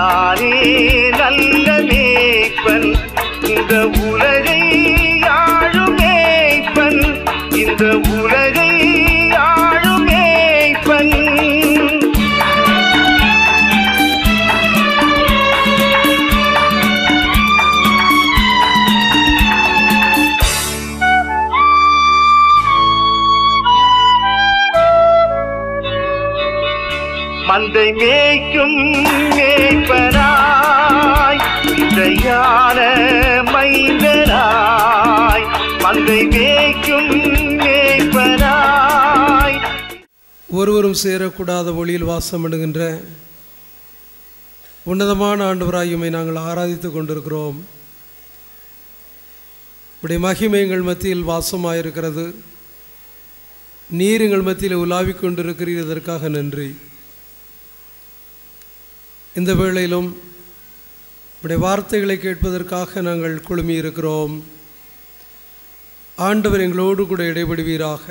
நானே நல்ல மேய்ப்பன் இந்த உலகை ஆளும் மேய்ப்பன் இந்த உலகை ஆளும் மேய்ப்பன் மந்தை மேய்க்கும் மேய்ப்பனாய் இசையான மைந்தனாய் மந்தை மேய்க்கும் மேய்ப்பனாய் ஒருவரும் சேரக்கூடாத ஒளியில் வாசமிடுகின்ற உன்னதமான ஆண்டவராயுமை நாங்கள் ஆராதித்துக் கொண்டிருக்கிறோம் உடைய மகிமை எங்கள் மத்தியில் வாசமாயிருக்கிறது நீர் எங்கள் மத்தியில் உலாவிக் கொண்டிருக்கிறீர் இதற்காக நன்றி இந்த வேளையிலும் உடைய வார்த்தைகளை கேட்பதற்காக நாங்கள் குழுமி இருக்கிறோம் ஆண்டவர் எங்களோடு கூட இடைபடுவீராக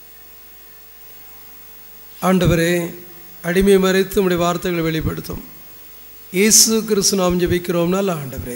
ஆண்டவரே அடிமை மறைத்து உடைய வார்த்தைகளை வெளிப்படுத்தும் இயேசு கிறிஸ்து நாம் ஜெபிக்கிறோம் நல்ல ஆண்டவரே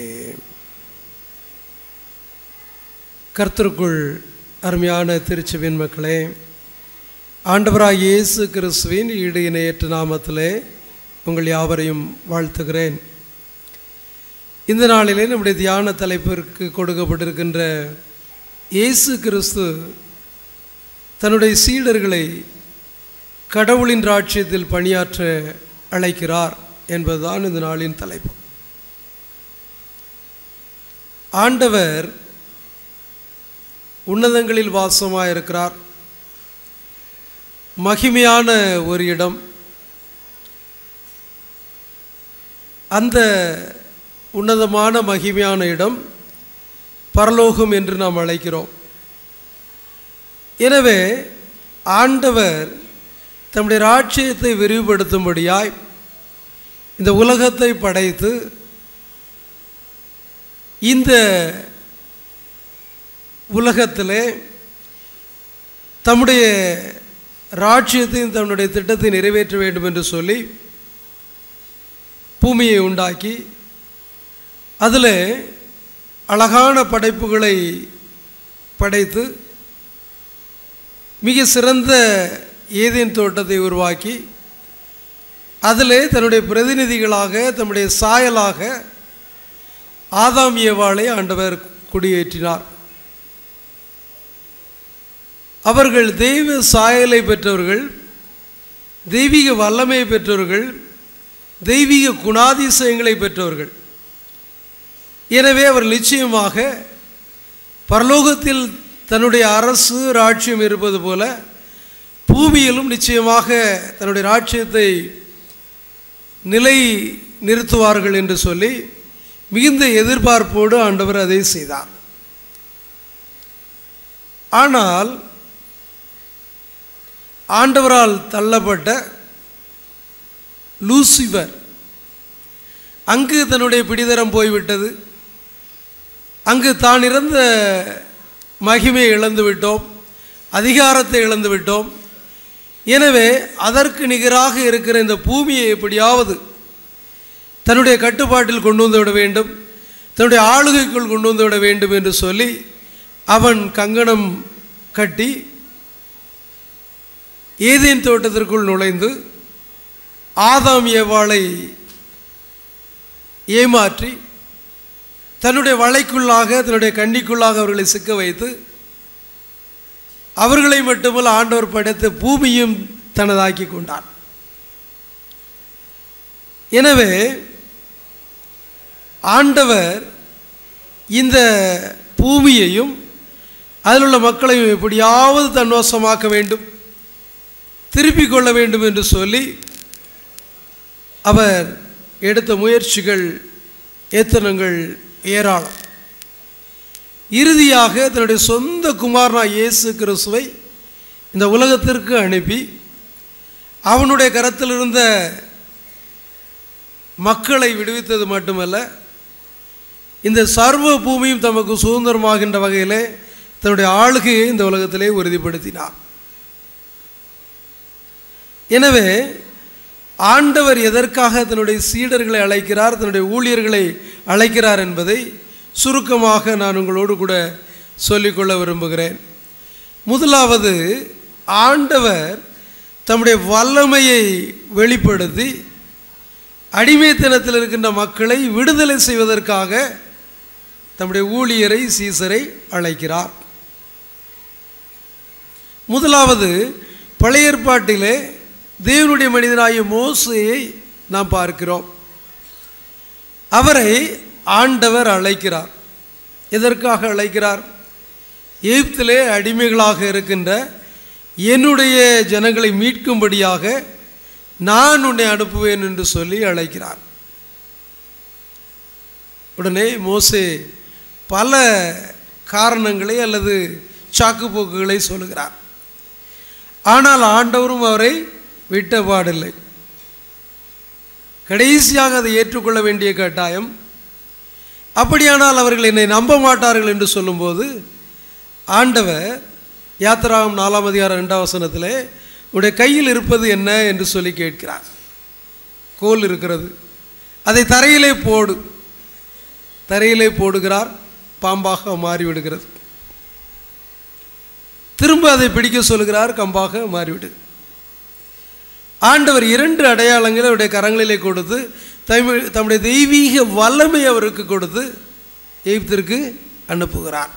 கர்த்தருக்குள் அருமையான திருச்செவின் மக்களே ஆண்டவராக இயேசு கிறிஸ்துவின் ஈடு இணையற்ற நாமத்திலே உங்கள் யாவரையும் வாழ்த்துகிறேன் இந்த நாளிலே நம்முடைய தியான தலைப்பிற்கு கொடுக்கப்பட்டிருக்கின்ற இயேசு கிறிஸ்து தன்னுடைய சீடர்களை கடவுளின் ராட்சியத்தில் பணியாற்ற அழைக்கிறார் என்பதுதான் இந்த நாளின் தலைப்பு ஆண்டவர் உன்னதங்களில் வாசமாயிருக்கிறார் மகிமையான ஒரு இடம் அந்த உன்னதமான மகிமையான இடம் பரலோகம் என்று நாம் அழைக்கிறோம் எனவே ஆண்டவர் தம்முடைய ராட்சியத்தை விரிவுபடுத்தும்படியாய் இந்த உலகத்தை படைத்து இந்த உலகத்திலே தம்முடைய ராட்சியத்தையும் தன்னுடைய திட்டத்தை நிறைவேற்ற வேண்டும் என்று சொல்லி பூமியை உண்டாக்கி அதில் அழகான படைப்புகளை படைத்து மிக சிறந்த ஏதேன் தோட்டத்தை உருவாக்கி அதிலே தன்னுடைய பிரதிநிதிகளாக தன்னுடைய சாயலாக ஆதாம் ஏவாளை ஆண்டவர் குடியேற்றினார் அவர்கள் தெய்வ சாயலை பெற்றவர்கள் தெய்வீக வல்லமை பெற்றவர்கள் தெய்வீக குணாதிசயங்களை பெற்றவர்கள் எனவே அவர் நிச்சயமாக பரலோகத்தில் தன்னுடைய அரசு ராட்சியம் இருப்பது போல பூமியிலும் நிச்சயமாக தன்னுடைய ராட்சியத்தை நிலை நிறுத்துவார்கள் என்று சொல்லி மிகுந்த எதிர்பார்ப்போடு ஆண்டவர் அதை செய்தார் ஆனால் ஆண்டவரால் தள்ளப்பட்ட லூசிபர் அங்கு தன்னுடைய பிடிதரம் போய்விட்டது அங்கு தான் இறந்த மகிமையை இழந்து விட்டோம் அதிகாரத்தை இழந்து விட்டோம் எனவே அதற்கு நிகராக இருக்கிற இந்த பூமியை எப்படியாவது தன்னுடைய கட்டுப்பாட்டில் கொண்டு வந்து விட வேண்டும் தன்னுடைய ஆளுகைக்குள் கொண்டு வந்து விட வேண்டும் என்று சொல்லி அவன் கங்கணம் கட்டி ஏதேன் தோட்டத்திற்குள் நுழைந்து ஆதாம் ஏவாளை ஏமாற்றி தன்னுடைய வலைக்குள்ளாக தன்னுடைய கண்ணிக்குள்ளாக அவர்களை சிக்க வைத்து அவர்களை மட்டுமல்ல ஆண்டவர் படைத்த பூமியும் தனதாக்கி கொண்டார் எனவே ஆண்டவர் இந்த பூமியையும் அதில் உள்ள மக்களையும் எப்படியாவது தன்வசமாக்க வேண்டும் திருப்பிக் கொள்ள வேண்டும் என்று சொல்லி அவர் எடுத்த முயற்சிகள் ஏத்தனங்கள் ஏராளம் இறுதியாக தன்னுடைய சொந்த குமாரனா இயேசு கிறிஸ்துவை இந்த உலகத்திற்கு அனுப்பி அவனுடைய கரத்தில் இருந்த மக்களை விடுவித்தது மட்டுமல்ல இந்த சர்வ பூமியும் தமக்கு சுதந்திரமாகின்ற வகையிலே தன்னுடைய ஆளுகையை இந்த உலகத்திலே உறுதிப்படுத்தினார் எனவே ஆண்டவர் எதற்காக தன்னுடைய சீடர்களை அழைக்கிறார் தன்னுடைய ஊழியர்களை அழைக்கிறார் என்பதை சுருக்கமாக நான் உங்களோடு கூட சொல்லிக்கொள்ள விரும்புகிறேன் முதலாவது ஆண்டவர் தம்முடைய வல்லமையை வெளிப்படுத்தி அடிமைத்தனத்தில் இருக்கின்ற மக்களை விடுதலை செய்வதற்காக தம்முடைய ஊழியரை சீசரை அழைக்கிறார் முதலாவது பழைய ஏற்பாட்டிலே தேவனுடைய மனிதனாகிய மோசையை நாம் பார்க்கிறோம் அவரை ஆண்டவர் அழைக்கிறார் எதற்காக அழைக்கிறார் எகிப்திலே அடிமைகளாக இருக்கின்ற என்னுடைய ஜனங்களை மீட்கும்படியாக நான் உன்னை அனுப்புவேன் என்று சொல்லி அழைக்கிறார் உடனே மோசே பல காரணங்களை அல்லது சாக்குப்போக்குகளை சொல்லுகிறார் ஆனால் ஆண்டவரும் அவரை விட்ட பாடில்லை கடைசியாக அதை ஏற்றுக்கொள்ள வேண்டிய கட்டாயம் அப்படியானால் அவர்கள் என்னை நம்ப மாட்டார்கள் என்று சொல்லும்போது ஆண்டவர் யாத்திராகம் நாலாம் அதிகாரம் ரெண்டாம் வசனத்தில் உடைய கையில் இருப்பது என்ன என்று சொல்லி கேட்கிறார் கோல் இருக்கிறது அதை தரையிலே போடு தரையிலே போடுகிறார் பாம்பாக மாறிவிடுகிறது திரும்ப அதை பிடிக்க சொல்கிறார் கம்பாக மாறிவிடு ஆண்டவர் இரண்டு அடையாளங்களை அவருடைய கரங்களிலே கொடுத்து தமிழ் தம்முடைய தெய்வீக வல்லமை அவருக்கு கொடுத்து எகிப்திற்கு அனுப்புகிறார்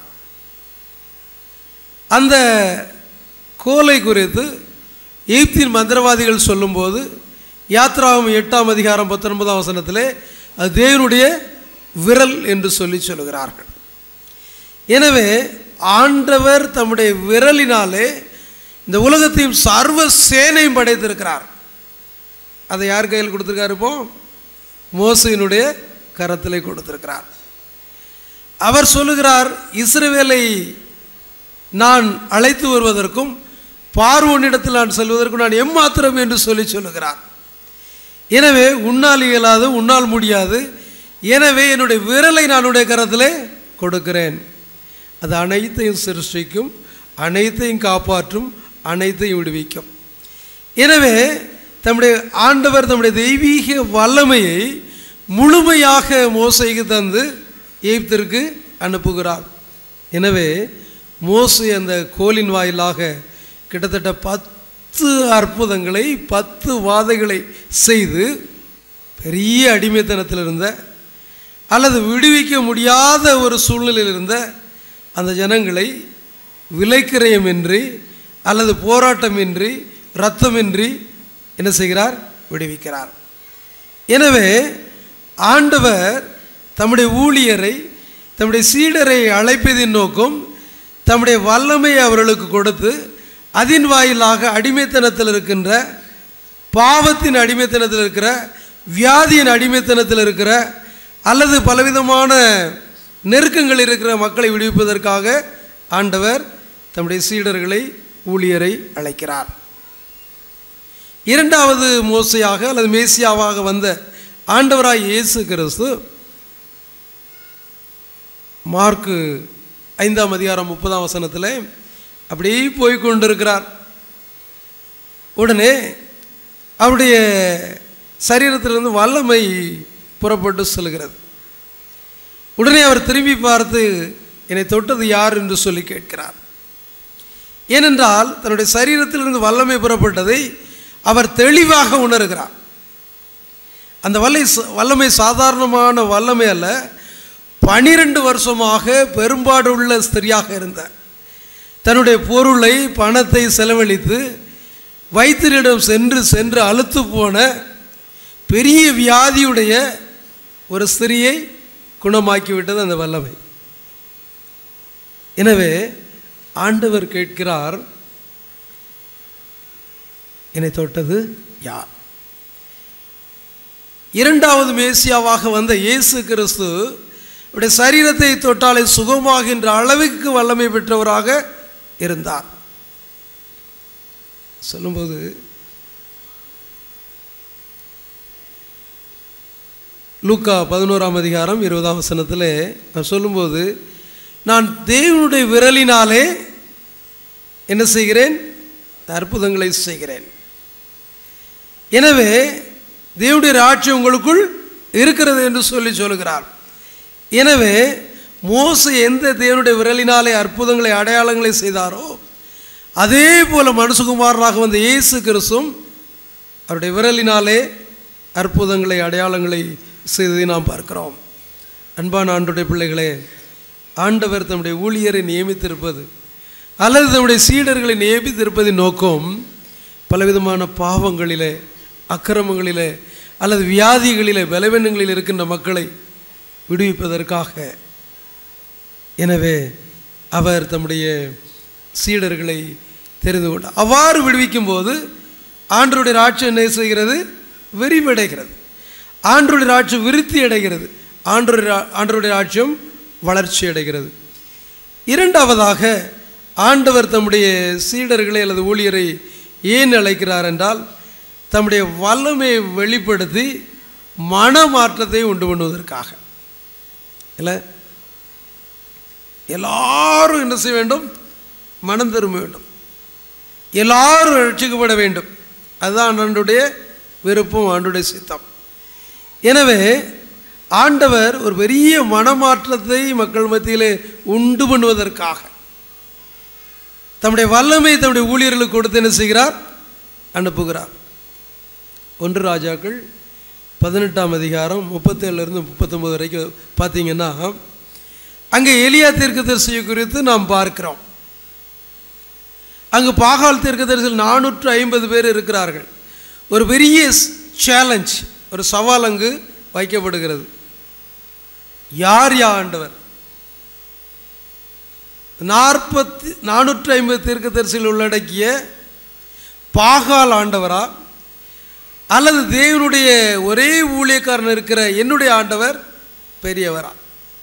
அந்த கோலை குறித்து எகிப்தின் மந்திரவாதிகள் சொல்லும்போது யாத்ராவும் எட்டாம் அதிகாரம் பத்தொன்பதாம் வசனத்திலே அது தேவனுடைய விரல் என்று சொல்லி சொல்லுகிறார்கள் எனவே ஆண்டவர் தம்முடைய விரலினாலே இந்த உலகத்தையும் சர்வ சேனையும் படைத்திருக்கிறார் அதை யார் கையில் கொடுத்துருக்காரு இப்போ மோசையினுடைய கரத்திலே கொடுத்திருக்கிறார் அவர் சொல்லுகிறார் இஸ்ரவேலை நான் அழைத்து வருவதற்கும் பார்வோனிடத்தில் நான் செல்வதற்கும் நான் எம்மாத்திரம் என்று சொல்லி சொல்லுகிறார் எனவே உன்னால் இயலாது உன்னால் முடியாது எனவே என்னுடைய விரலை நான் உடைய கரத்திலே கொடுக்கிறேன் அது அனைத்தையும் சிருஷ்டிக்கும் அனைத்தையும் காப்பாற்றும் அனைத்தையும் விடுவிக்கும் எனவே தம்முடைய ஆண்டவர் தம்முடைய தெய்வீக வல்லமையை முழுமையாக மோசைக்கு தந்து எகிப்திற்கு அனுப்புகிறார் எனவே மோசை அந்த கோலின் வாயிலாக கிட்டத்தட்ட பத்து அற்புதங்களை பத்து வாதைகளை செய்து பெரிய அடிமைத்தனத்தில் இருந்த அல்லது விடுவிக்க முடியாத ஒரு சூழ்நிலையில் இருந்த அந்த ஜனங்களை விலைக்கிரயமின்றி அல்லது போராட்டமின்றி இரத்தமின்றி என்ன செய்கிறார் விடுவிக்கிறார் எனவே ஆண்டவர் தம்முடைய ஊழியரை தம்முடைய சீடரை அழைப்பதின் நோக்கம் தம்முடைய வல்லமையை அவர்களுக்கு கொடுத்து அதன் வாயிலாக அடிமைத்தனத்தில் இருக்கின்ற பாவத்தின் அடிமைத்தனத்தில் இருக்கிற வியாதியின் அடிமைத்தனத்தில் இருக்கிற அல்லது பலவிதமான நெருக்கங்கள் இருக்கிற மக்களை விடுவிப்பதற்காக ஆண்டவர் தம்முடைய சீடர்களை ஊழியரை அழைக்கிறார் இரண்டாவது மோசையாக அல்லது மேசியாவாக வந்த ஆண்டவராய் இயேசு கிறிஸ்து மார்க்கு ஐந்தாம் அதிகாரம் முப்பதாம் வசனத்தில் அப்படியே போய் கொண்டிருக்கிறார் உடனே அவருடைய சரீரத்திலிருந்து வல்லமை புறப்பட்டு செல்கிறது உடனே அவர் திரும்பி பார்த்து என்னை தொட்டது யார் என்று சொல்லி கேட்கிறார் ஏனென்றால் தன்னுடைய சரீரத்திலிருந்து வல்லமை புறப்பட்டதை அவர் தெளிவாக உணர்கிறார் அந்த வல்லை வல்லமை சாதாரணமான வல்லமை அல்ல பனிரெண்டு வருஷமாக பெரும்பாடு உள்ள ஸ்திரியாக இருந்த தன்னுடைய பொருளை பணத்தை செலவழித்து வைத்தியரிடம் சென்று சென்று அழுத்து போன பெரிய வியாதியுடைய ஒரு ஸ்திரியை குணமாக்கி விட்டது அந்த வல்லமை எனவே ஆண்டவர் கேட்கிறார் என்னை தொட்டது யார் இரண்டாவது மேசியாவாக வந்த இயேசு கிறிஸ்து அவருடைய சரீரத்தை தொட்டாலே சுகமாகின்ற அளவுக்கு வல்லமை பெற்றவராக இருந்தார் சொல்லும்போது லூக்கா பதினோராம் அதிகாரம் இருபதாம் வசனத்தில் நான் சொல்லும்போது நான் தேவனுடைய விரலினாலே என்ன செய்கிறேன் அற்புதங்களை செய்கிறேன் எனவே தேவனுடைய ராட்சியம் உங்களுக்குள் இருக்கிறது என்று சொல்லி சொல்கிறார் எனவே மோசே எந்த தேவனுடைய விரலினாலே அற்புதங்களை அடையாளங்களை செய்தாரோ அதே போல மனுஷகுமாரனாக வந்த இயேசு கிறிஸ்துவும் அவருடைய விரலினாலே அற்புதங்களை அடையாளங்களை செய்ததை நாம் பார்க்கிறோம் அன்பான ஆண்டுடைய பிள்ளைகளே ஆண்டவர் தம்முடைய ஊழியரை நியமித்திருப்பது அல்லது தம்முடைய சீடர்களை நியமித்திருப்பதின் நோக்கம் பலவிதமான பாவங்களிலே அக்கிரமங்களிலே அல்லது வியாதிகளிலே பலவீனங்களில் இருக்கின்ற மக்களை விடுவிப்பதற்காக எனவே அவர் தம்முடைய சீடர்களை தெரிந்து கொண்டார் அவ்வாறு விடுவிக்கும் போது ஆண்டருடைய ராட்சியம் என்ன செய்கிறது விரிவடைகிறது ஆண்டருடைய ராட்சியம் விருத்தி அடைகிறது ஆண்டருடைய ரா- ஆண்டருடைய ராட்சியம் வளர்ச்சி அடைகிறது இரண்டாவதாக ஆண்டவர் தம்முடைய சீடர்களை அல்லது ஊழியரை ஏன் அழைக்கிறார் என்றால் தம்முடைய வல்லமையை வெளிப்படுத்தி மனமாற்றத்தை உண்டு பண்ணுவதற்காக இல்லை எல்லாரும் என்ன செய்ய வேண்டும் மனம் திரும்ப வேண்டும் எல்லாரும் ரட்சிக்கப்பட வேண்டும் அதுதான் ஆண்டுடைய விருப்பம் ஆண்டுடைய சித்தம் எனவே ஆண்டவர் ஒரு பெரிய மனமாற்றத்தை மக்கள் மத்தியிலே உண்டு பண்ணுவதற்காக தம்முடைய வல்லமை தம்முடைய ஊழியர்களுக்கு கொடுத்து என்ன செய்கிறார் அனுப்புகிறார் ஒன்று ராஜாக்கள் பதினெட்டாம் அதிகாரம் முப்பத்தேழுலேருந்து முப்பத்தொம்பது வரைக்கும் பார்த்தீங்கன்னா அங்கே எலியா தீர்க்கதரிசியை குறித்து நாம் பார்க்கிறோம் அங்கு பாகால் தீர்க்கதரிசியில் நானூற்று ஐம்பது பேர் இருக்கிறார்கள் ஒரு பெரிய சேலஞ்ச் ஒரு சவால் அங்கு வைக்கப்படுகிறது யார் யா ஆண்டவர் நாற்பத்தி நானூற்று ஐம்பது தீர்க்கதரிசியில் உள்ளடக்கிய பாகால் ஆண்டவரா அல்லது தேவனுடைய ஒரே ஊழியக்காரன் இருக்கிற என்னுடைய ஆண்டவர் பெரியவரா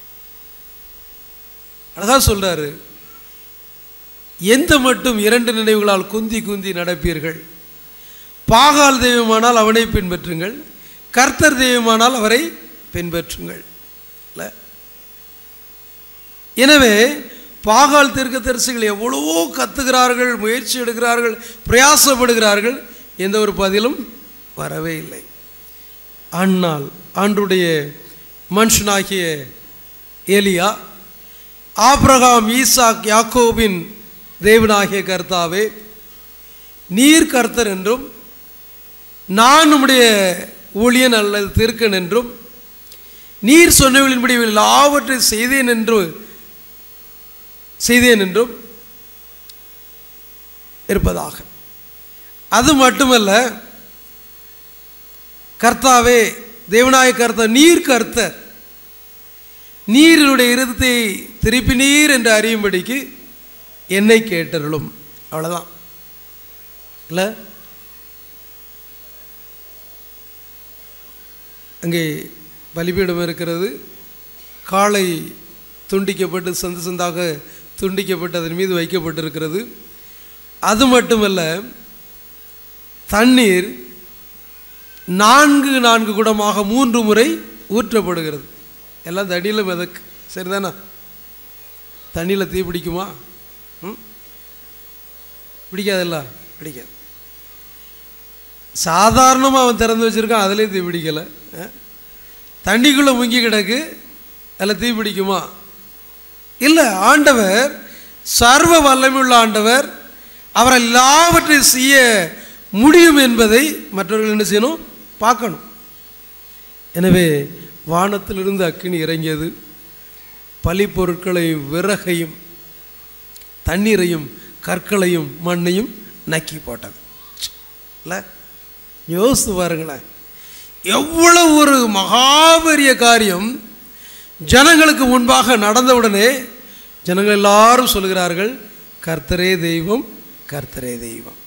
அழகா சொல்றாரு எந்த மட்டும் இரண்டு நினைவுகளால் குந்தி குந்தி நடப்பீர்கள் பாகால் தெய்வமானால் அவனை பின்பற்றுங்கள் கர்த்தர் தெய்வமானால் அவரை பின்பற்றுங்கள் இல்ல? எனவே பாகால் தீர்க்கதரிசிகள் எவ்வளவோ கத்துகிறார்கள் முயற்சி எடுக்கிறார்கள் பிரயாசப்படுகிறார்கள் எந்த ஒரு பதிலும் வரவே இல்லை ஆனால் ஆண்டுடைய மனுஷனாகிய ஏலியா ஆபிரகாம் ஈசாக் யாக்கோபின் தேவனாகிய கர்த்தாவே நீர் கர்த்தர் என்றும் நான் உம்முடைய ஊழியன் அல்லது திருக்கன் என்றும் நீர் சொன்னவர்களின்படி எல்லாவற்றை செய்தேன் என்று செய்தேன் என்றும் இருப்பதாக அது மட்டுமல்ல கர்த்தாவே தேவனாய கர்த்தர் நீர் கர்த்தர் நீரினுடைய இருதத்தை திருப்பி நீர் என்று அறியும்படிக்கு என்னை கேட்டருளும் அவ்வளோதான் இல்லை அங்கே பலிபீடம் இருக்கிறது காளை துண்டிக்கப்பட்டு சந்து சந்தாக துண்டிக்கப்பட்டு அதன் மீது வைக்கப்பட்டிருக்கிறது அது மட்டுமல்ல தண்ணீர் நான்கு நான்கு குடமாக மூன்று முறை ஊற்றப்படுகிறது எல்லாம் தடியில் மிதக்கு சரிதானா தண்ணியில் தீ பிடிக்குமா ம் பிடிக்காதுல்ல பிடிக்காது சாதாரணமாக அவன் திறந்து வச்சுருக்கான் அதுலேயும் தீ பிடிக்கலை தண்ணிக்குள்ளே முங்கி கிடக்கு அதில் தீ பிடிக்குமா இல்லை ஆண்டவர் சர்வ வல்லமையுள்ள ஆண்டவர் அவர் எல்லாவற்றையும் செய்ய முடியும் என்பதை மற்றவர்கள் என்ன செய்யணும் பார்க்கணும் எனவே வானத்திலிருந்து அக்கினி இறங்கியது பலிப்பொருட்களையும் விறகையும் தண்ணீரையும் கற்களையும் மண்ணையும் நக்கி போட்டது இல்லை யோசித்து பாருங்களேன் எவ்வளவு ஒரு மகாபெரிய காரியம் ஜனங்களுக்கு முன்பாக நடந்தவுடனே ஜனங்கள் எல்லாரும் சொல்கிறார்கள் கர்த்தரே தெய்வம் கர்த்தரே தெய்வம்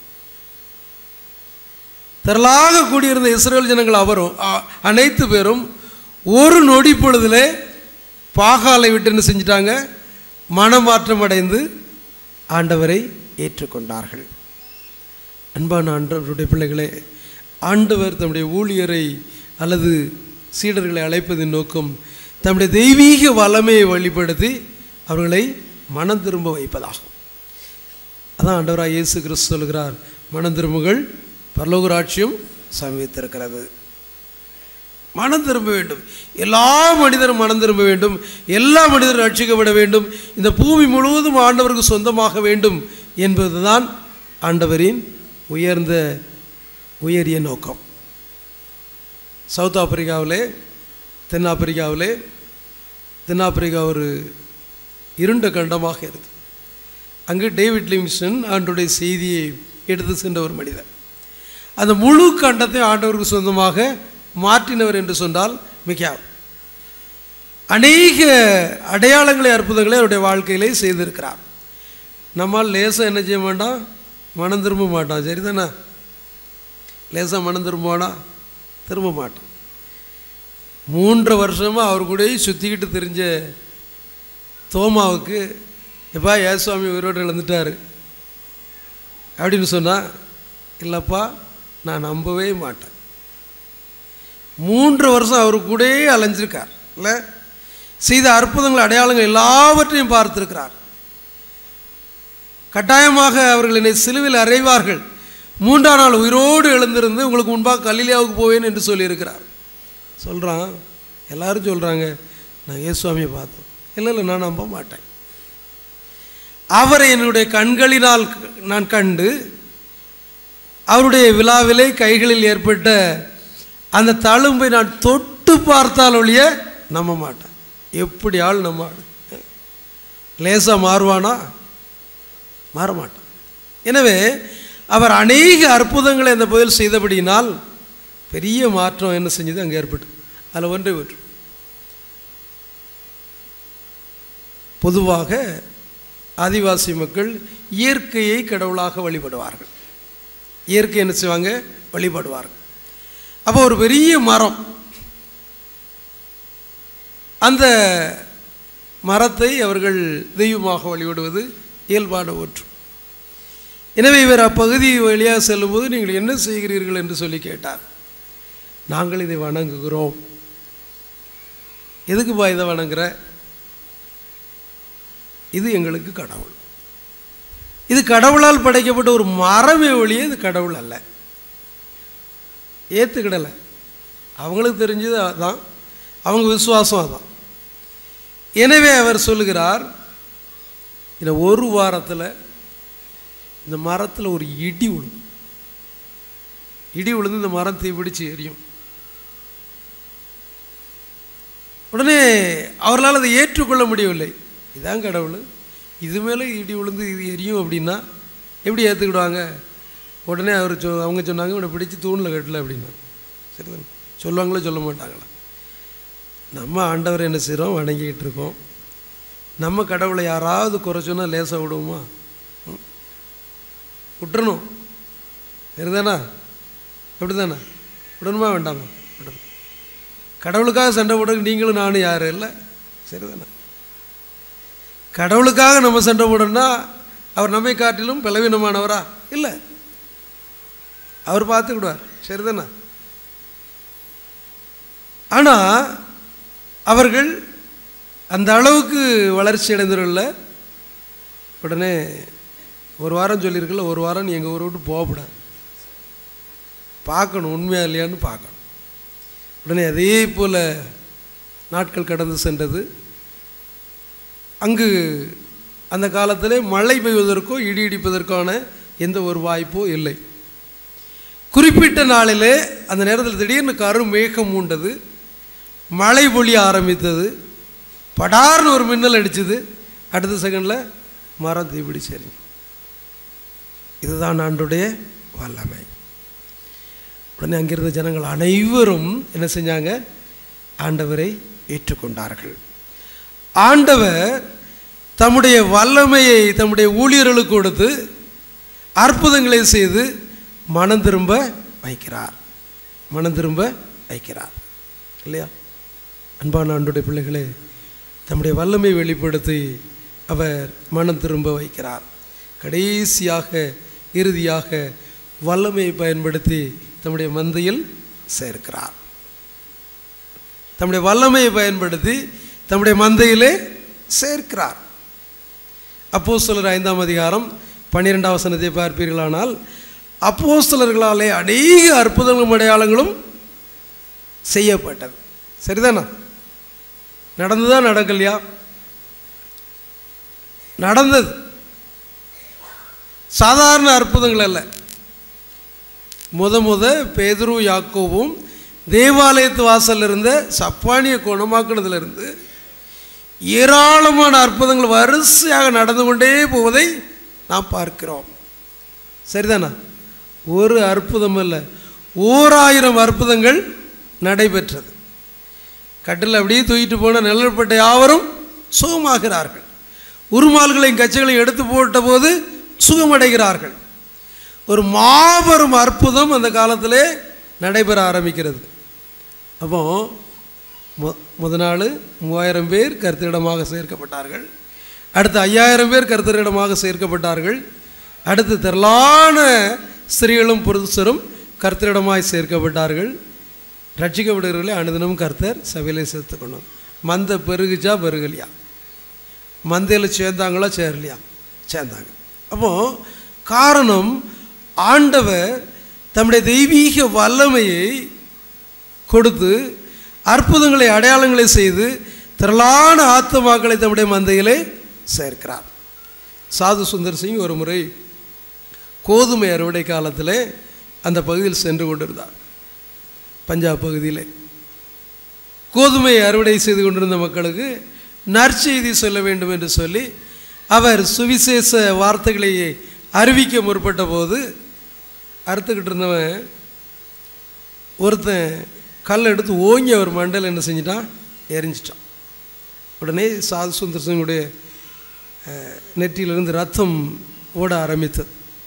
திரளாக கூடியிருந்த இஸ்ரேல் ஜனங்கள் அவரும் அ- அனைத்து பேரும் ஒரு நொடி பொழுதிலே பாகாலை விட்டு என்ன செஞ்சிட்டாங்க மனமாற்றம் அடைந்து ஆண்டவரை ஏற்றுக்கொண்டார்கள் அன்பான ஆண்டவருடைய பிள்ளைகளே ஆண்டவர் தம்முடைய ஊழியரை அல்லது சீடர்களை அழைப்பதின் நோக்கம் தம்முடைய தெய்வீக வல்லமையை வெளிப்படுத்தி அவர்களை மனம் திரும்ப வைப்பதாகும் அதான் ஆண்டவராக இயேசு கிறிஸ்து சொல்கிறார் மனம் திரும்புகள் பரலோக ராட்சியம் சமீபத்திருக்கிறது மனம் திரும்ப வேண்டும் எல்லா மனிதரும் மனம் திரும்ப வேண்டும் எல்லா மனிதரும் ரட்சிக்கப்பட வேண்டும் இந்த பூமி முழுவதும் ஆண்டவருக்கு சொந்தமாக வேண்டும் என்பதுதான் ஆண்டவரின் உயர்ந்த உயரிய நோக்கம் சவுத் ஆப்பிரிக்காவிலே தென்னாப்பிரிக்காவிலே தென்னாப்பிரிக்கா ஒரு இருண்ட கண்டமாக இருந்தது அங்கு டேவிட் லிவிங்ஸ்டன் ஆண்டுடைய செய்தியை எடுத்து சென்ற ஒரு மனிதர் அந்த முழு கண்டத்தை ஆண்டவருக்கு சொந்தமாக மாற்றினவர் என்று சொன்னால் மிக அநேக அடையாளங்களை அற்புதங்களை அவருடைய வாழ்க்கையிலே செய்திருக்கிறார் நம்மால் லேசாக என்ன செய்ய மாட்டோம் மனம் திரும்ப மாட்டோம் சரிதானே லேசாக மனம் திரும்புவானா திரும்ப மாட்டோம் மூன்று வருஷமாக அவர் கூடயே சுற்றிக்கிட்டு தெரிஞ்ச தோமாவுக்கு எப்பா ஏசுவாமி உயிரோடு இழந்துட்டார் அப்படின்னு சொன்னால் இல்லைப்பா நான் நம்பவே மாட்டேன் மூன்று வருஷம் அவர் கூடயே அலைஞ்சிருக்கார் இல்லை செய்த அற்புதங்கள் அடையாளங்கள் எல்லாவற்றையும் பார்த்திருக்கிறார் கட்டாயமாக அவர்கள் என்னை சிலுவில் அறைவார்கள் மூன்றாம் நாள் உயிரோடு எழுந்திருந்து உங்களுக்கு முன்பாக கலிலியாவுக்கு போவேன் என்று சொல்லியிருக்கிறார் சொல்கிறான் எல்லாரும் சொல்கிறாங்க நான் இயேசுவாமியை பார்த்தோம் இல்லை இல்லை நான் நம்ப மாட்டேன் அவரை என்னுடைய கண்களினால் நான் கண்டு அவருடைய விழாவிலே கைகளில் ஏற்பட்ட அந்த தழும்பை நான் தொட்டு பார்த்தால் ஒழிய நம்ப மாட்டேன் எப்படி ஆள் நம்ம ஆள் லேசாக மாறுவானா மாற மாட்டான் எனவே அவர் அநேக அற்புதங்களை அந்த புயல் செய்தபடியினால் பெரிய மாற்றம் என்ன செஞ்சது அங்கே ஏற்பட்டு அதில் ஒன்றை ஒன்று பொதுவாக ஆதிவாசி மக்கள் இயற்கையை கடவுளாக வழிபடுவார்கள் இயற்கை என்ன செய்வாங்க வழிபடுவார்கள் அப்போ ஒரு பெரிய மரம் அந்த மரத்தை அவர்கள் தெய்வமாக வழிபடுவது இயல்பான ஒன்று எனவே இவர் அப்பகுதி வழியாக செல்லும்போது நீங்கள் என்ன செய்கிறீர்கள் என்று சொல்லி கேட்டார் நாங்கள் இதை வணங்குகிறோம் எதுக்குப்பா இதை வணங்குற இது எங்களுக்கு கடவுள் இது கடவுளால் படைக்கப்பட்ட ஒரு மரமே ஒழிய இது கடவுள் அல்ல ஏற்றுக்கிடலை அவங்களுக்கு தெரிஞ்சது அதான் அவங்க விசுவாசம் அதான் எனவே அவர் சொல்லுகிறார் இந்த ஒரு வாரத்தில் இந்த மரத்தில் ஒரு இடி விழும் இடி விழுந்து இந்த மரம் தீப்பிடிச்சு எரியும் உடனே அவர்களால் அதை ஏற்றுக்கொள்ள முடியவில்லை இதான் கடவுள் இது மேலே இடி விழுந்து இது எரியும் அப்படின்னா எப்படி ஏற்றுக்கிடுவாங்க உடனே அவர் சொ அவங்க சொன்னாங்க இவனை பிடிச்சி தூணில் கட்டல அப்படின்னா சரிதான் சொல்லுவாங்களோ சொல்ல மாட்டாங்களா நம்ம ஆண்டவர் என்ன செய்கிறோம் வணங்கிக்கிட்டு இருக்கோம் நம்ம கடவுளை யாராவது குறை சொன்னால் லேசாக விடுவோமா ம்? விட்டுறணும் சரிதானா எப்படி தானே விடணுமா வேண்டாமா விடணும் கடவுளுக்காக சண்டை போட நீங்களும் நானும் யாரும் இல்லை சரிதானே கடவுளுக்காக நம்ம சண்டை போடணும்னா அவர் நம்மை காட்டிலும் பலவீனமானவரா இல்லை அவர் பார்த்துக்கிடுவார் சரிதானே ஆனால் அவர்கள் அந்த அளவுக்கு வளர்ச்சி அடைந்தவர்கள உடனே ஒரு வாரம் சொல்லியிருக்கல ஒரு வாரம் நீ எங்கள் ஊரை விட்டு போகக்கூடாது பார்க்கணும் உண்மையா இல்லையான்னு பார்க்கணும் உடனே அதே போல் நாட்கள் கடந்து சென்றது அங்கு அந்த காலத்திலே மழை பெய்வதற்கோ இடி இடிப்பதற்கான எந்த ஒரு வாய்ப்போ இல்லை குறிப்பிட்ட நாளிலே அந்த நேரத்தில் திடீர்னு கரும் மேகம் மூண்டது மழை பொழிய ஆரம்பித்தது படார்னு ஒரு மின்னல் அடிச்சது அடுத்த செகண்டில் மரம் தீபிடிச்சு இதுதான் ஆண்டுடைய வல்லமை உடனே அங்கிருந்த ஜனங்கள் அனைவரும் என்ன செஞ்சாங்க ஆண்டவரை ஏற்றுக்கொண்டார்கள் ஆண்டவர் தம்முடைய வல்லமையை தம்முடைய ஊழியர்களுக்கு கொடுத்து அற்புதங்களை செய்து மனம் திரும்ப வைக்கிறார் மனம் திரும்ப வைக்கிறார் இல்லையா அன்பான ஆண்டுடைய பிள்ளைகளே தம்முடைய வல்லமை வெளிப்படுத்தி அவர் மனம் திரும்ப வைக்கிறார் கடைசியாக இறுதியாக வல்லமையை பயன்படுத்தி தம்முடைய மந்தையில் சேர்க்கிறார் தம்முடைய வல்லமையை பயன்படுத்தி தம்முடைய மந்தையிலே சேர்க்கிறார் அப்போஸ்தலர் ஐந்தாம் அதிகாரம் பன்னிரெண்டாம் வசனத்தை பார்ப்பீர்களானால் அப்போஸ்தலர்களாலே அநேக அற்புதங்களும் அடையாளங்களும் செய்யப்பட்டது சரிதானா நடந்ததா நடக்கலையா நடந்தது சாதாரண அற்புதங்கள் அல்ல முத முத பேதுரு யாக்கோவும் தேவாலயத்து வாசல்ல இருந்த சப்பானிய குணமாக்குனதுல இருந்து ஏராளமான அற்புதங்கள் வரிசையாக நடந்து கொண்டே போவதை நாம் பார்க்கிறோம் சரிதானா ஒரு அற்புதம் அல்ல ஓராயிரம் அற்புதங்கள் நடைபெற்றது கட்டில் அப்படியே தூக்கிட்டு போன நிழல்பட்ட யாவரும் சுகமாகிறார்கள் உருமால்களையும் கச்சைகளையும் எடுத்து போட்ட போது சுகமடைகிறார்கள் ஒரு மாபெரும் அற்புதம் அந்த காலத்திலே நடைபெற ஆரம்பிக்கிறது அப்போ மு முத நாள் மூவாயிரம் பேர் கருத்தரிடமாக சேர்க்கப்பட்டார்கள் அடுத்து ஐயாயிரம் பேர் கருத்தரிடமாக சேர்க்கப்பட்டார்கள் அடுத்து திரளான ஸ்திரீகளும் புருஷரும் கர்த்தரிடமாய் சேர்க்கப்பட்டார்கள் ரட்சிக்கப்படுகிறவர்களே அனுதினமும் கர்த்தர் சபையிலே சேர்த்துக்கணும் மந்த பெருகுச்சா பெருகலையா மந்தையில் சேர்ந்தாங்களா சேரலையா சேர்ந்தாங்க அப்போ காரணம் ஆண்டவர் தம்முடைய தெய்வீக வல்லமையை கொடுத்து அற்புதங்களை அடையாளங்களை செய்து திரளான ஆத்துமாக்களை தம்முடைய மந்தையிலே சேர்க்கிறார் சாது சுந்தர் சிங் ஒரு முறை கோதுமை அறுவடை காலத்தில் அந்த பகுதியில் சென்று கொண்டிருந்தார் பஞ்சாப் பகுதியிலே கோதுமை அறுவடை செய்து கொண்டிருந்த மக்களுக்கு நற்செய்தி சொல்ல வேண்டும் என்று சொல்லி அவர் சுவிசேஷ வார்த்தைகளை அறிவிக்க முற்பட்ட போது அறுத்துக்கிட்டு இருந்தவன் ஒருத்தன் கல் எடுத்து ஓங்கி அவர் மண்டல் என்ன செஞ்சிட்டான் எரிஞ்சிட்டான் உடனே சாது சுந்தர் சிங்குடைய அஹ், நெற்றியிலிருந்து ரத்தம் ஓட ஆரம்பித்தது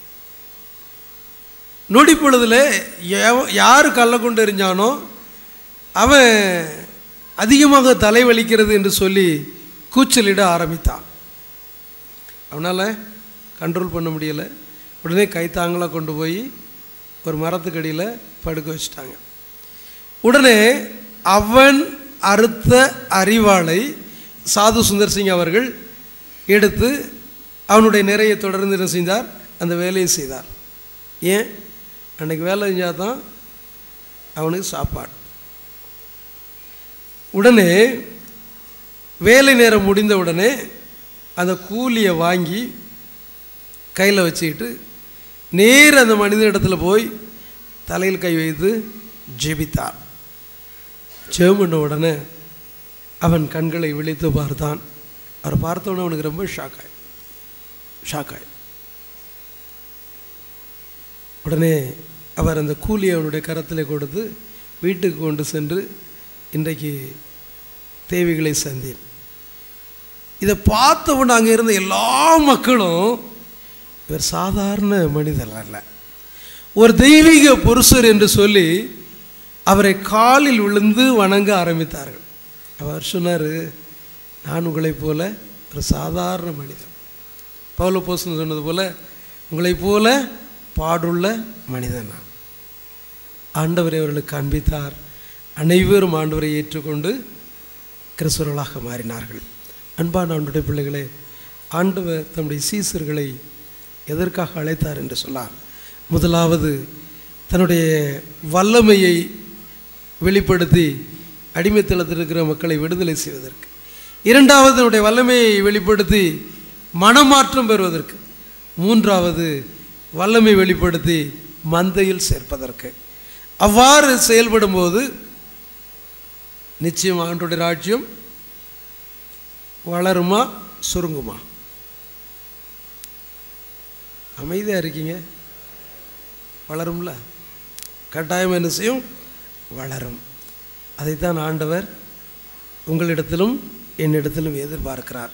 நொடி பொழுதில் எவ- யார் கல்லை கொண்டு எறிஞ்சானோ அவன் அதிகமாக தலைவலிக்கிறது என்று சொல்லி கூச்சலிட ஆரம்பித்தான் அவனால் கண்ட்ரோல் பண்ண முடியலை உடனே கைத்தாங்களாக கொண்டு போய் ஒரு மரத்துக்கடியில் படுக்க வச்சுட்டாங்க உடனே அவன் அறுத்த அறிவாளை சாது சுந்தர் சிங் அவர்கள் எடுத்து அவனுடைய நிறையை தொடர்ந்து என்ன செய்தார் அந்த வேலையை செய்தார் ஏன் அன்னைக்கு வேலை செஞ்சால் தான் அவனுக்கு சாப்பாடு உடனே வேலை நேரம் முடிந்த உடனே அந்த கூலியை வாங்கி கையில் வச்சுக்கிட்டு நேர் அந்த மனித இடத்துல போய் தலையில் கை வைத்து ஜெபித்தார் ஜெபம் பண்ண உடனே அவன் கண்களை விழித்து பார்த்தான் அவர் பார்த்த உடனே அவனுக்கு ரொம்ப ஷாக் ஆய் ஷாக் ஆய் உடனே அவர் அந்த கூலியை அவனுடைய கரத்திலே கொடுத்து வீட்டுக்கு கொண்டு சென்று இன்றைக்கு தேவைகளை சந்தேன் இதை பார்த்தவன் அங்கே இருந்த எல்லா மக்களும் இவர் சாதாரண மனிதர் அல்ல ஒரு தெய்வீக புருஷர் என்று சொல்லி அவரை காலில் விழுந்து வணங்க ஆரம்பித்தார்கள் அவர் சொன்னார் நான் உங்களைப் போல ஒரு சாதாரண மனிதன் பவுல போசன் சொன்னது போல உங்களைப் போல பாடுள்ள மனிதன் நான் ஆண்டவரை அவர்களுக்கு காண்பித்தார் அனைவரும் ஆண்டவரை ஏற்றுக்கொண்டு கிறிஸ்தவர்களாக மாறினார்கள் அன்பான ஆண்டுடைய பிள்ளைகளே ஆண்டவர் தம்முடைய சீசர்களை எதற்காக அழைத்தார் என்று சொன்னார் முதலாவது தன்னுடைய வல்லமையை வெளிப்படுத்தி அடிமைத்தளத்தில் இருக்கிற மக்களை விடுதலை செய்வதற்கு இரண்டாவது தன்னுடைய வல்லமையை வெளிப்படுத்தி மனமாற்றம் பெறுவதற்கு மூன்றாவது வல்லமை வெளிப்படுத்தி மந்தையில் சேர்ப்பதற்கு அவ்வாறு செயல்படும்போது நிச்சயம் ஆண்டுடைய ராஜ்யம் வளருமா சுருங்குமா அமைதியாக இருக்கீங்க வளரும்ல கட்டாயம் என்ன செய்யும் வளரும் அதைத்தான் ஆண்டவர் உங்களிடத்திலும் என்னிடத்திலும் எதிர்பார்க்கிறார்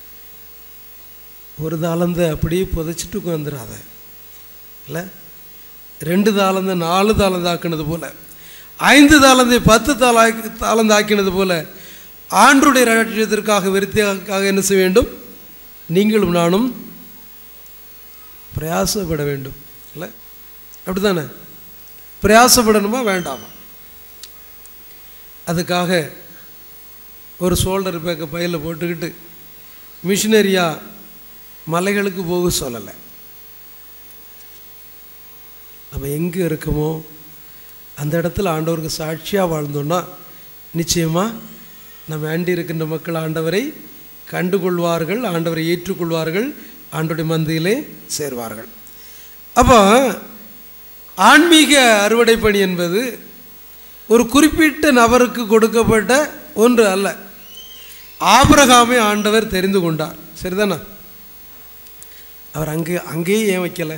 ஒரு தாளந்த அப்படியே புதைச்சிட்டு உட்காந்துடாத இல்லை ரெண்டு தாளந்த நாலு தாளந்த ஆக்கினது போல ஐந்து தாளந்தை பத்து தாளா தாளந்த ஆக்கினது போல ஆண்டுடைய ராஜ்யத்திற்காக விருத்தியாக என்ன செய்ய வேண்டும் நீங்களும் நானும் பிரயாசப்பட வேண்டும் இல்லை அப்படி தானே பிரயாசப்படணுமா வேண்டாமா அதுக்காக ஒரு ஷோல்டர் பேக்கை பையில் போட்டுக்கிட்டு மிஷினரியாக மலைகளுக்கு போக சொல்லலை நம்ம எங்கே இருக்கோமோ அந்த இடத்துல ஆண்டவருக்கு சாட்சியாக வாழ்ந்தோன்னா நிச்சயமாக நம்ம ஆண்டி இருக்கின்ற மக்கள் ஆண்டவரை கண்டுகொள்வார்கள் ஆண்டவரை ஏற்றுக்கொள்வார்கள் ஆண்டோடைய மந்தையிலே சேர்வார்கள் அப்போ ஆன்மீக அறுவடை பணி என்பது ஒரு குறிப்பிட்ட நபருக்கு கொடுக்கப்பட்ட ஒன்று அல்ல ஆபிரகாமை ஆண்டவர் தெரிந்து கொண்டார் சரிதானா அவர் அங்கே அங்கேயே ஏன் வைக்கல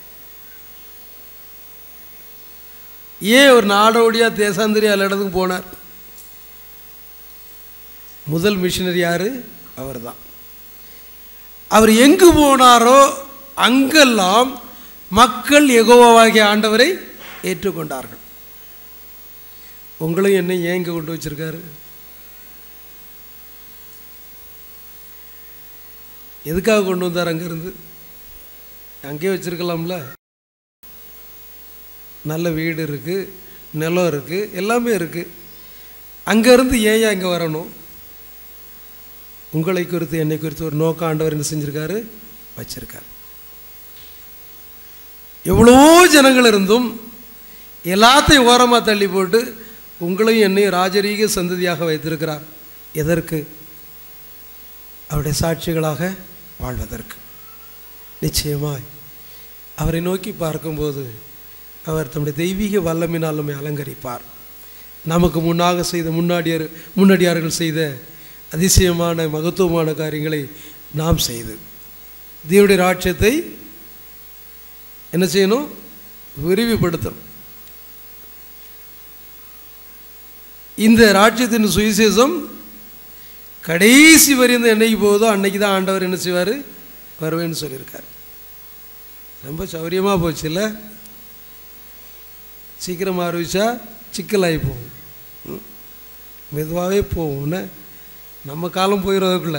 ஏன் ஒரு நாடோடியா தேசாந்திரி எல்லா இடத்துக்கும் போனார் முதல் மிஷினரி யாரு அவர்தான் அவர் எங்கு போனாரோ அங்கெல்லாம் மக்கள் எகோவாகிய ஆண்டவரை ஏற்றுக்கொண்டார்கள் உங்களையும் என்ன ஏன் இங்கே கொண்டு வச்சிருக்காரு எதுக்காக கொண்டு வந்தார் அங்கேருந்து அங்கேயே வச்சிருக்கலாம்ல நல்ல வீடு இருக்குது நிலம் இருக்குது எல்லாமே இருக்குது அங்கேருந்து ஏன் ஏன் இங்கே வரணும் உங்களை குறித்து என்னை குறித்து ஒரு நோக்கம் ஆண்டவர் என்ன செஞ்சிருக்காரு வச்சிருக்கார் எவ்வளோ ஜனங்கள் இருந்தும் எல்லாத்தையும் ஓரமாக தள்ளி போட்டு உங்களையும் என்னையும் ராஜரீக சந்ததியாக வைத்திருக்கிறார் எதற்கு அவருடைய சாட்சிகளாக வாழ்வதற்கு நிச்சயமாய் அவரை நோக்கி பார்க்கும்போது அவர் தம்முடைய தெய்வீக வல்லமினால் நம்மை அலங்கரிப்பார் நமக்கு முன்னாக செய்த முன்னாடியார் முன்னடியார்கள் செய்த அதிசயமான மகத்துவமான காரியங்களை நாம் செய்து தேவனுடைய ராட்சியத்தை என்ன செய்யணும் விரிவுபடுத்தணும் இந்த ராட்சியத்தின் சுவிசேஷம் கடைசி வரையும் என்னைக்கு போகுதோ அன்னைக்கு தான் ஆண்டவர் என்ன செய்வார் வருவேன்னு சொல்லியிருக்கார் ரொம்ப சௌரியமாக போச்சு இல்லை சீக்கிரமாக அறிவிச்சா சிக்கலாகி போகும் ம். மெதுவாகவே போகும் என்ன நம்ம காலம் போயிடுறதுக்குள்ள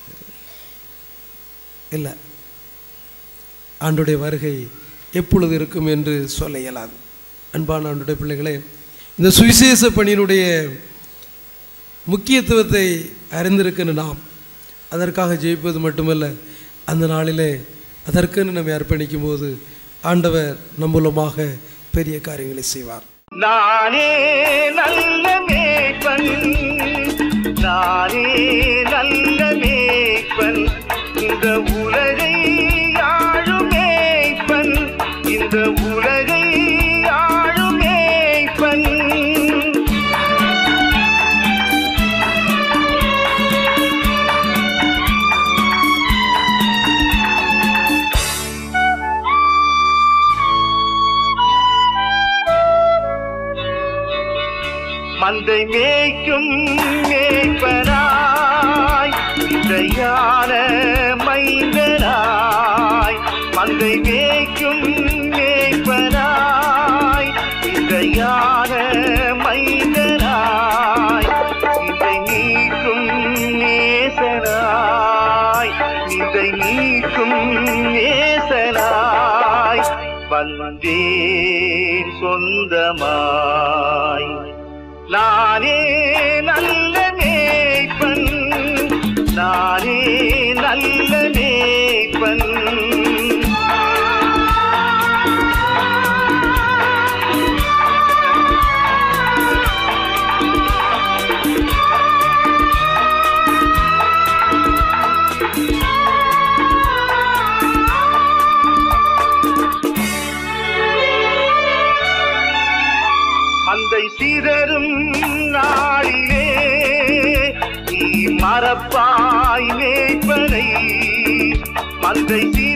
இல்லை ஆண்டுடைய வருகை எப்பொழுது இருக்கும் என்று சொல்ல இயலாது அன்பான ஆண்டுடைய பிள்ளைகளே இந்த சுவிசேஷ பணியினுடைய முக்கியத்துவத்தை அறிந்திருக்கின்ற நாம் அதற்காக ஜெயிப்பது மட்டுமல்ல அந்த நாளிலே அதற்குன்னு நம்மை அர்ப்பணிக்கும் போது ஆண்டவர் நம் மூலமாக பெரிய காரியங்களை செய்வார் நானே நல்ல மேய்ப்பன் நானே நல்ல மேய்ப்பன் இந்த உலகை ஆளும் மேய்ப்பன் இந்த உலகை ஆளும் மேய்ப்பன் மந்தை மேய்க்கும் மேய்ப்பனாய் விதையான மைந்தனாய் மந்தை மேய்க்கும் மேய்ப்பனாய் விதையான மைந்தனாய் இதை நீக்கும் நேசனாய் இதை நீக்கும் நேசனாய் வந்தேன் சொந்தமாய் நானே நல்ல மேய்ப்பன் நானே நல்ல மேய்ப்பன் மந்தை சிதறும் நாளிலே நீ மறப்பாய் மேய்ப்பனை மந்தை சீ